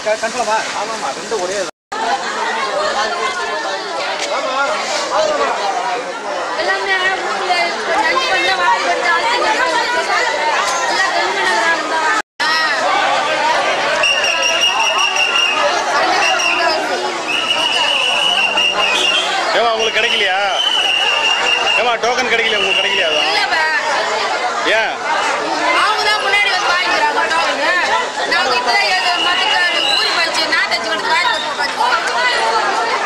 கன்ஃபார்மா ஆமாம்மா ரெண்டு ஒரே எல்லாமே ஊர்ல நன்றி பண்ண வாங்கி கொடுத்து அழைச்சிங்க எல்லாம் கம்மி ஏமா உங்களுக்கு கிடைக்கலையா ஏமா டோக்கன் கிடைக்கலையா உங்களுக்கு கிடைக்கலையா அதான் ஏன் அவங்க தான் முன்னாடி வந்து வாங்கிக்கிறாங்க டோக்கனு நாங்க இப்பதான் எங்க மதுக்கு ஊறி போயிடுச்சு நாட்டு வச்சு கொண்டு வாங்கி கொடுத்து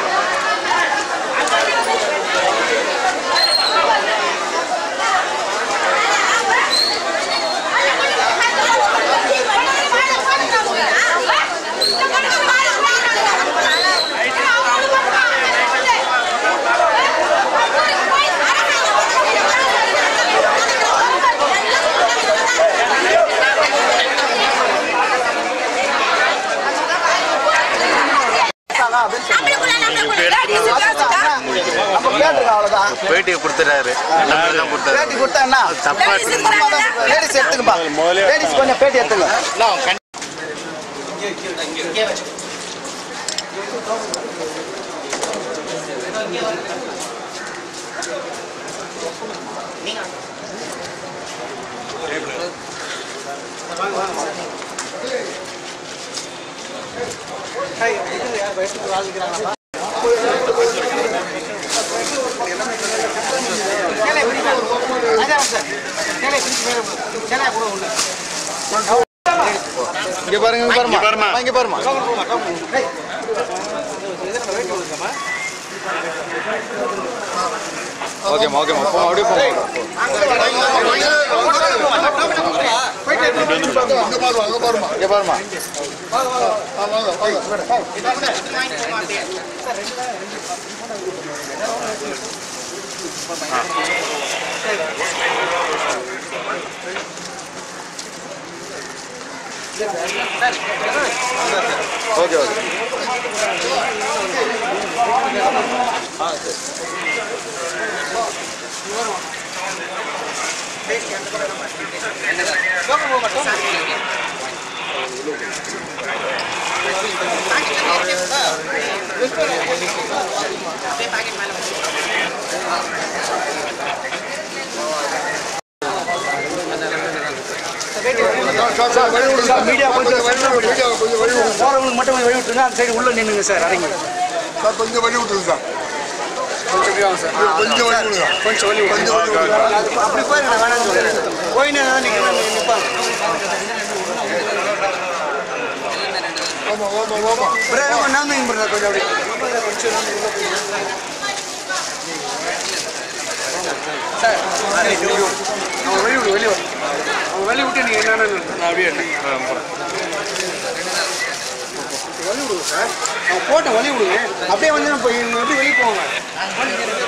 நம்ம கேட்டுருக்கோம் அவ்வளோதான் பேட்டியை கொடுத்துட்டாரு நம்பர் தான் கொடுத்தாரு பேட்டி கொடுத்தா என்ன தப்பா லேடிஸ் எடுத்துக்கப்பா லேடிஸ் கொஞ்சம் பேட்டி எடுத்துங்க இங்க பாருங்க இங்க இங்க பாருமா பாரும்மா. இங்க பாருமா ஓகேம்மா ஓகேம்மா போ அப்படியே போங்க இங்க பாருமா ஓகே ஓகே மீடியா கொஞ்சம் போறவங்களுக்கு மட்டும் கொஞ்சம் வழி விட்டுருங்க அந்த சைடு உள்ள நின்னுங்க சார் அடங்கி சார் கொஞ்சம் வழி விட்டுருங்க சார் கொஞ்சம் வழி விடுங்க கொஞ்சம் வழி கொஞ்சம் வழி விடுங்க அப்படி போயிருங்க நான் வேணாம்னு சொல்லுங்க போயின்னு நீங்க நிப்பாங்க ஆமா ஆமா ஆமா பிரேரமா நான் இங்க போறேன் கொஞ்சம் அப்படி சார் அவங்க வெளிய விடு வெளிய விடு அவங்க வெளிய விட்டு நீங்க என்னன்னு நான் அப்படியே வழி விடுங்க சார் அவங்க போட்ட வழி விடுங்க அப்படியே வந்து நம்ம இவங்க எப்படி வெளியே போவாங்க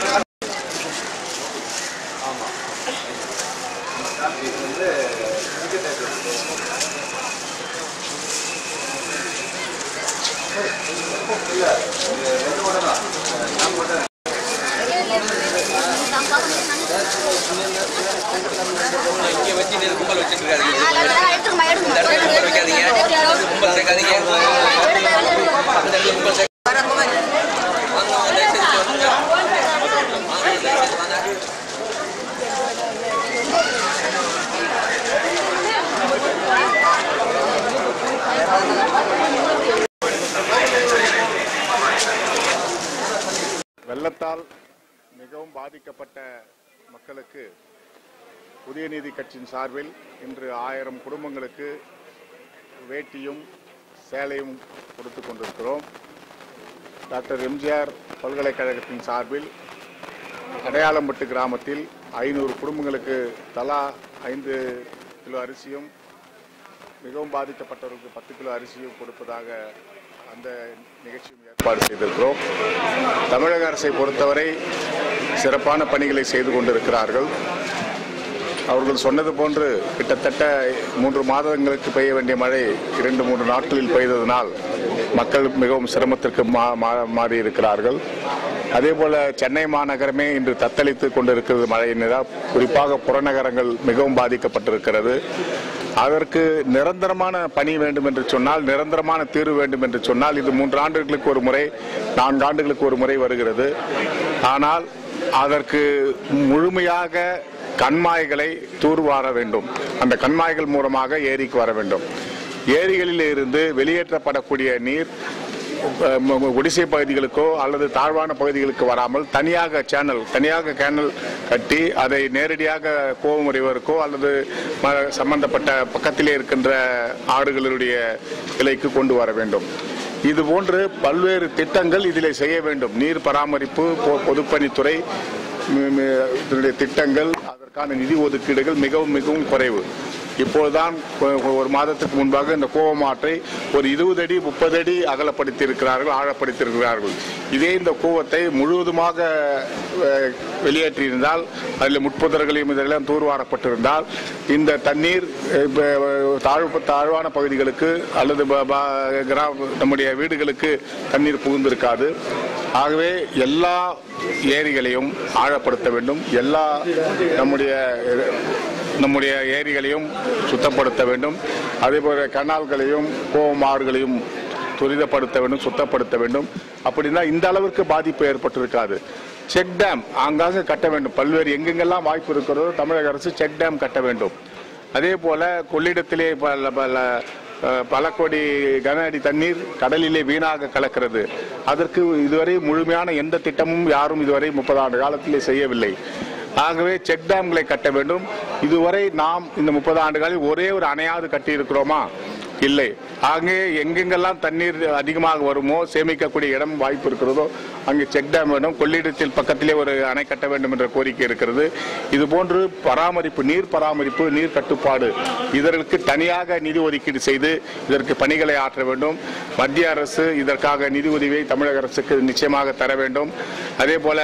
எடுத்துக்கமா எடுத்துக்கமா வெள்ளத்தால் மிகவும் பாதிக்கப்பட்ட மக்களுக்கு புதிய நீதி கட்சியின் சார்பில் இன்று ஆயிரம் குடும்பங்களுக்கு வேட்டியும் சேலையும் கொடுத்து கொண்டிருக்கிறோம் டாக்டர் எம்ஜிஆர் பல்கலைக்கழகத்தின் சார்பில் அடையாளம்பட்டு கிராமத்தில் ஐநூறு குடும்பங்களுக்கு தலா ஐந்து கிலோ அரிசியும் மிகவும் பாதிக்கப்பட்டவர்களுக்கு பத்து கிலோ அரிசியும் கொடுப்பதாக அந்த நிகழ்ச்சியும் ஏற்பாடு செய்திருக்கிறோம் தமிழக அரசை பொறுத்தவரை சிறப்பான பணிகளை செய்து கொண்டிருக்கிறார்கள் அவர்கள் சொன்னது போன்று கிட்டத்தட்ட மூன்று மாதங்களுக்கு பெய்ய வேண்டிய மழை இரண்டு மூன்று நாட்களில் பெய்ததனால் மக்கள் மிகவும் சிரமத்திற்கு மா- மா- மாறியிருக்கிறார்கள் அதே போல சென்னை மாநகரமே இன்று தத்தளித்து கொண்டிருக்கிறது மழையினால் குறிப்பாக புறநகரங்கள் மிகவும் பாதிக்கப்பட்டிருக்கிறது அதற்கு நிரந்தரமான பணி வேண்டும் என்று சொன்னால் நிரந்தரமான தீர்வு வேண்டும் என்று சொன்னால் இது மூன்று ஆண்டுகளுக்கு ஒரு முறை நான்கு ஆண்டுகளுக்கு ஒரு முறை வருகிறது ஆனால் அதற்கு முழுமையாக கண்மாய்களை தூர்வார வேண்டும் அந்த கண்மாய்கள் மூலமாக ஏரிக்கு வர வேண்டும் ஏரிகளில் இருந்து வெளியேற்றப்படக்கூடிய நீர் அஹ், ம- ம- குடிசை பகுதிகளுக்கோ அல்லது தாழ்வான பகுதிகளுக்கு வராமல் தனியாக சேனல் தனியாக கேனல் கட்டி அதை நேரடியாக கோவமுறைவருக்கோ அல்லது ம- சம்பந்தப்பட்ட பக்கத்திலே இருக்கின்ற ஆறுகளுடைய கிளைக்கு கொண்டு வர வேண்டும் இது போன்று பல்வேறு திட்டங்கள் இதிலே செய்ய வேண்டும் நீர் பராமரிப்பு பொ- பொதுப்பணித்துறை மி- மி- இதனுடைய திட்டங்கள் அதற்கான நிதி ஒதுக்கீடுகள் மிகவும் மிகவும் குறைவு இப்போதுதான் கொ- ஒரு மாதத்துக்கு முன்பாக இந்த கோவமாற்றை ஒரு இருபது அடி முப்பது அடி அகலப்படுத்தி இருக்கிறார்கள் ஆழப்படுத்தி இருக்கிறார்கள் இதே இந்த கூவத்தை முழுவதுமாக அஹ், வெளியேற்றியிருந்தால் அதில் முட்புதர்களையும் இதெல்லாம் தூர்வாரப்பட்டிருந்தால் இந்த தண்ணீர் அஹ், இப்ப, தாழ்வு தாழ்வான பகுதிகளுக்கு அல்லது ப- ப- கிராம நம்முடைய வீடுகளுக்கு தண்ணீர் புகுந்திருக்காது ஆகவே எல்லா ஏரிகளையும் ஆழப்படுத்த வேண்டும் எல்லா நம்முடைய நம்முடைய ஏரிகளையும் சுத்தப்படுத்த வேண்டும் அதேபோல கனால்களையும் கோவம் ஆறுகளையும் துரிதப்படுத்த வேண்டும் சுத்தப்படுத்த வேண்டும் அப்படின்னா இந்த அளவிற்கு பாதிப்பு ஏற்பட்டிருக்காது செக் டேம் ஆங்காங்கே கட்ட வேண்டும் பல்வேறு எங்கெங்கெல்லாம் வாய்ப்பு இருக்கிறதோ தமிழக அரசு செக் டேம் கட்ட வேண்டும் அதே போல கொள்ளிடத்திலே பல பல அஹ், பல கோடி கன அடி தண்ணீர் கடலிலே வீணாக கலக்கிறது அதற்கு இதுவரை முழுமையான எந்த திட்டமும் யாரும் இதுவரை முப்பது ஆண்டு காலத்திலே செய்யவில்லை ஆகவே செக் டேம்களை கட்ட வேண்டும் இதுவரை நாம் இந்த முப்பது ஆண்டுகளில் ஒரே ஒரு அணையாவது கட்டி இருக்கிறோமா இல்லை ஆங்கே எங்கெங்கெல்லாம் தண்ணீர் அதிகமாக வருமோ சேமிக்கக்கூடிய இடம் வாய்ப்பு இருக்கிறதோ அங்கே செக் டேம் வேண்டும் கொள்ளிடத்தில் பக்கத்திலே ஒரு அணை கட்ட வேண்டும் என்ற கோரிக்கை இருக்கிறது இது போன்று பராமரிப்பு நீர் பராமரிப்பு நீர் கட்டுப்பாடு இதற்கு தனியாக நிதி ஒதுக்கீடு செய்து இதற்கு பணிகளை ஆற்ற வேண்டும் மத்திய அரசு இதற்காக நிதி உதவியை தமிழக அரசுக்கு நிச்சயமாக தர வேண்டும் அதே போல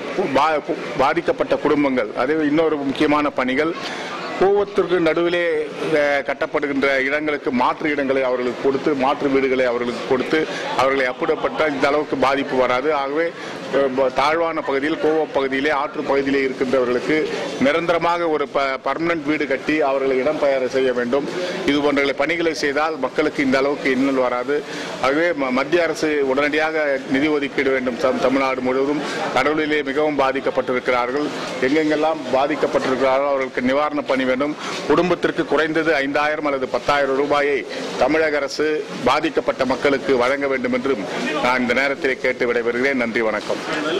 பா- பாதிக்கப்பட்ட குடும்பங்கள் அதே இன்னொரு முக்கியமான பணிகள் கூவத்திற்கு நடுவிலே அஹ், கட்டப்படுகின்ற இடங்களுக்கு மாற்று இடங்களை அவர்களுக்கு கொடுத்து மாற்று வீடுகளை அவர்களுக்கு கொடுத்து அவர்களை அப்புடப்பட்டால் இந்த அளவுக்கு பாதிப்பு வராது ஆகவே அஹ், ப- தாழ்வான பகுதியில் கோவ பகுதியிலே ஆற்று பகுதியிலே இருக்கின்றவர்களுக்கு நிரந்தரமாக ஒரு பர்மனன்ட் வீடு கட்டி அவர்களை இடம்பெயர செய்ய வேண்டும் இது போன்ற பணிகளை செய்தால் மக்களுக்கு இந்த அளவுக்கு இன்னல் வராது ஆகவே ம- மத்திய அரசு உடனடியாக நிதி ஒதுக்கீடு வேண்டும் தம்- தமிழ்நாடு முழுவதும் கடலிலே மிகவும் பாதிக்கப்பட்டிருக்கிறார்கள் எங்கெங்கெல்லாம் பாதிக்கப்பட்டிருக்கிறார்களோ அவர்களுக்கு நிவாரண பணி வேண்டும் குடும்பத்திற்கு குறைந்தது ஐந்தாயிரம் அல்லது பத்தாயிரம் ரூபாயை தமிழக அரசு பாதிக்கப்பட்ட மக்களுக்கு வழங்க வேண்டும் என்றும் நான் இந்த நேரத்திலே கேட்டு விடைபெறுகிறேன் நன்றி வணக்கம்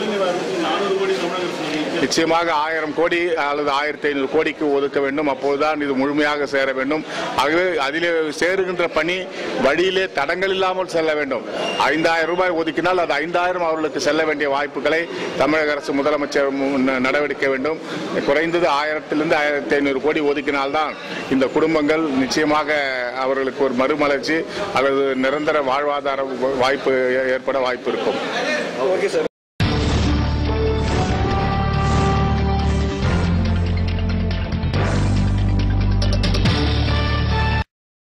நிச்சயமாக ஆயிரம் கோடி அல்லது ஆயிரத்தி ஐநூறு கோடிக்கு ஒதுக்க வேண்டும் அப்போதுதான் இது முழுமையாக சேர வேண்டும் ஆகவே அதிலே சேருகின்ற பணி வழியிலே தடங்கள் இல்லாமல் செல்ல வேண்டும் ஐந்தாயிரம் ரூபாய் ஒதுக்கினால் அது ஐந்தாயிரம் அவர்களுக்கு செல்ல வேண்டிய வாய்ப்புகளை தமிழக அரசு முதலமைச்சர் மு- நடவடிக்கை வேண்டும் குறைந்தது ஆயிரத்திலிருந்து ஆயிரத்தி ஐநூறு கோடி ஒதுக்கினால்தான் இந்த குடும்பங்கள் நிச்சயமாக அவர்களுக்கு ஒரு மறுமலர்ச்சி அல்லது நிரந்தர வாழ்வாதார வாய்ப்பு ஏற்பட வாய்ப்பு இருக்கும்